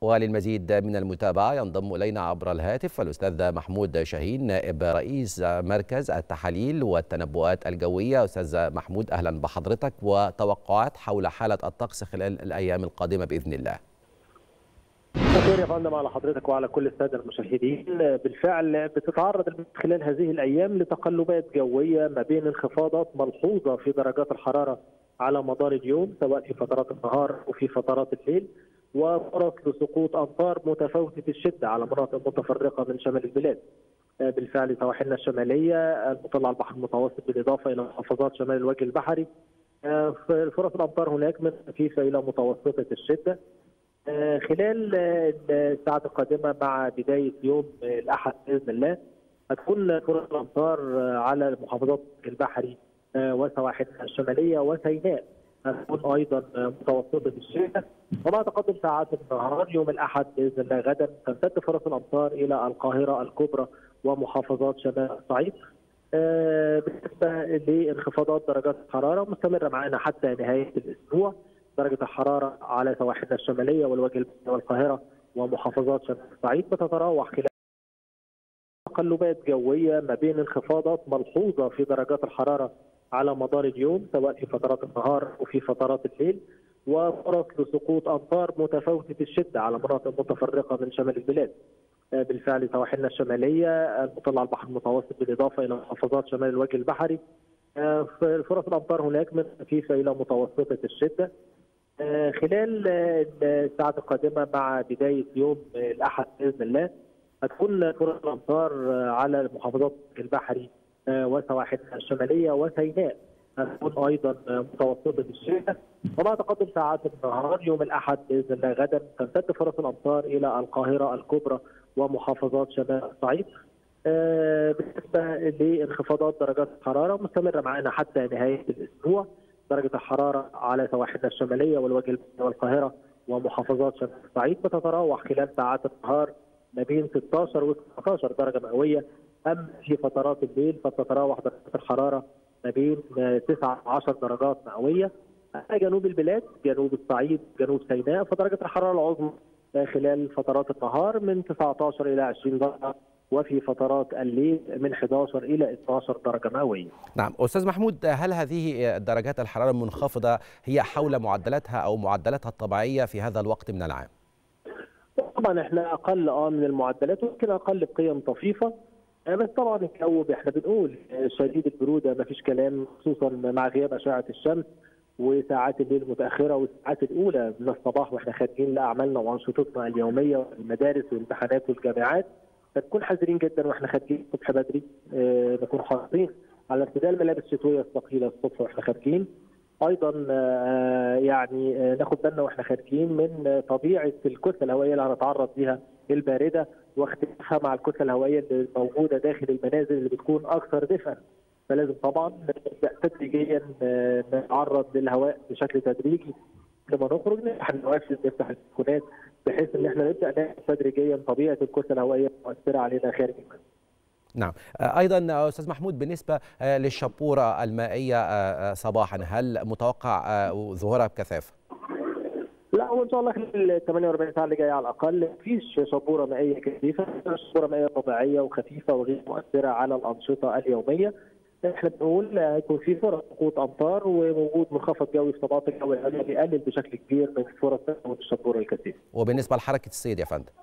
وللمزيد من المتابعة ينضم إلينا عبر الهاتف الأستاذ محمود شاهين نائب رئيس مركز التحاليل والتنبؤات الجوية أستاذ محمود أهلا بحضرتك وتوقعات حول حالة الطقس خلال الأيام القادمة بإذن الله خير يا فندم على حضرتك وعلى كل الساده المشاهدين بالفعل بتتعرض خلال هذه الايام لتقلبات جويه ما بين انخفاضات ملحوظه في درجات الحراره على مدار اليوم سواء في فترات النهار وفي فترات الليل وفرص لسقوط امطار متفاوته الشده على مناطق متفرقه من شمال البلاد. بالفعل سواحلنا الشماليه المطله على البحر المتوسط بالاضافه الى محافظات شمال الوجه البحري فرص الامطار هناك من خفيفه الى متوسطه الشده خلال الساعات القادمه مع بدايه يوم الاحد باذن الله هتكون فرص الامطار على محافظات البحري وسواحلنا الشماليه وسيناء هتكون ايضا متوسطه الشتاء ومع تقدم ساعات النهار يوم الاحد باذن الله غدا تمتد فرص الامطار الى القاهره الكبرى ومحافظات شمال الصعيد. بالنسبه لانخفاضات درجات الحراره مستمره معنا حتى نهايه الاسبوع درجه الحراره على سواحلنا الشماليه والوجه والقاهره ومحافظات شمال الصعيد بتتراوح خلال تقلبات جويه ما بين انخفاضات ملحوظه في درجات الحراره على مدار اليوم سواء في فترات النهار وفي فترات الليل وفرص لسقوط امطار متفاوته الشده على مناطق متفرقه من شمال البلاد. بالفعل سواحلنا الشماليه المطله على البحر المتوسط بالاضافه الى محافظات شمال الوجه البحري فرص الامطار هناك من خفيفه الى متوسطه الشده. خلال الساعات القادمه مع بدايه يوم الاحد باذن الله هتكون فرص الامطار على محافظات البحري وسواحلنا الشماليه وسيناء هتكون ايضا متوسطه الشتاء ومع تقدم ساعات النهار يوم الاحد باذن الله غدا تمتد فرص الامطار الى القاهره الكبرى ومحافظات شمال الصعيد. بالنسبه لانخفاضات درجات الحراره مستمره معنا حتى نهايه الاسبوع درجه الحراره على سواحلنا الشماليه والوجه والقاهره ومحافظات شمال الصعيد بتتراوح خلال ساعات النهار ما بين 16 و 19 درجه مئويه اما في فترات الليل فتتراوح درجات الحراره ما بين 9 10 درجات مئويه جنوب البلاد جنوب الصعيد جنوب سيناء فدرجه الحراره العظمى خلال فترات النهار من 19 الى 20 درجه وفي فترات الليل من 11 الى 12 درجه مئويه. نعم، استاذ محمود هل هذه درجات الحراره المنخفضه هي حول معدلاتها او معدلاتها الطبيعيه في هذا الوقت من العام؟ طبعا احنا اقل اه من المعدلات ويمكن اقل بقيم طفيفه بس طبعا الجو احنا بنقول شديد البروده ما فيش كلام خصوصا مع غياب اشعه الشمس وساعات الليل المتاخره والساعات الاولى من الصباح واحنا خارجين لاعمالنا وانشطتنا اليوميه والمدارس والامتحانات والجامعات فنكون حذرين جدا واحنا خارجين الصبح بدري اه نكون حريصين على ارتداء الملابس الشتويه الثقيله الصبح واحنا خارجين ايضا اه يعني اه ناخد بالنا واحنا خارجين من طبيعه الكتله الهوائيه اللي هنتعرض ليها البارده واختلافها مع الكتله الهوائيه اللي موجوده داخل المنازل اللي بتكون اكثر دفئا فلازم طبعا نبدا تدريجيا نتعرض للهواء بشكل تدريجي لما نخرج نفتح النوافذ نفتح البلكونات بحيث ان احنا نبدا نعرف تدريجيا طبيعه الكتله الهوائيه المؤثره علينا خارج المنزل. نعم ايضا استاذ محمود بالنسبه للشبوره المائيه صباحا هل متوقع ظهورها بكثافه؟ لا هو ان شاء الله خلال ال 48 ساعه اللي جايه على الاقل مفيش شبوره مائيه كثيفه شبوره مائيه طبيعيه وخفيفه وغير مؤثره على الانشطه اليوميه احنا بنقول هيكون في فرص سقوط امطار ووجود منخفض جوي في طبقات الجو العليا بيقلل بشكل كبير من فرص تكون الشبوره الكثيفه. وبالنسبه لحركه الصيد يا فندم؟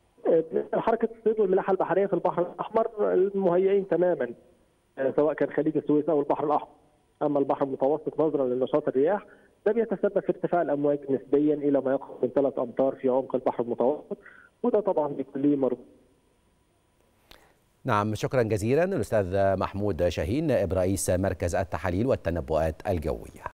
حركه الصيد والملاحه البحريه في البحر الاحمر مهيئين تماما سواء كان خليج السويس او البحر الاحمر. اما البحر المتوسط نظرا لنشاط الرياح ده بيتسبب في ارتفاع الامواج نسبيا الى ما يقرب من ثلاث امتار في عمق البحر المتوسط وده طبعا بيكون ليه مربوط نعم شكرا جزيلا الاستاذ محمود شاهين نائب رئيس مركز التحاليل والتنبؤات الجويه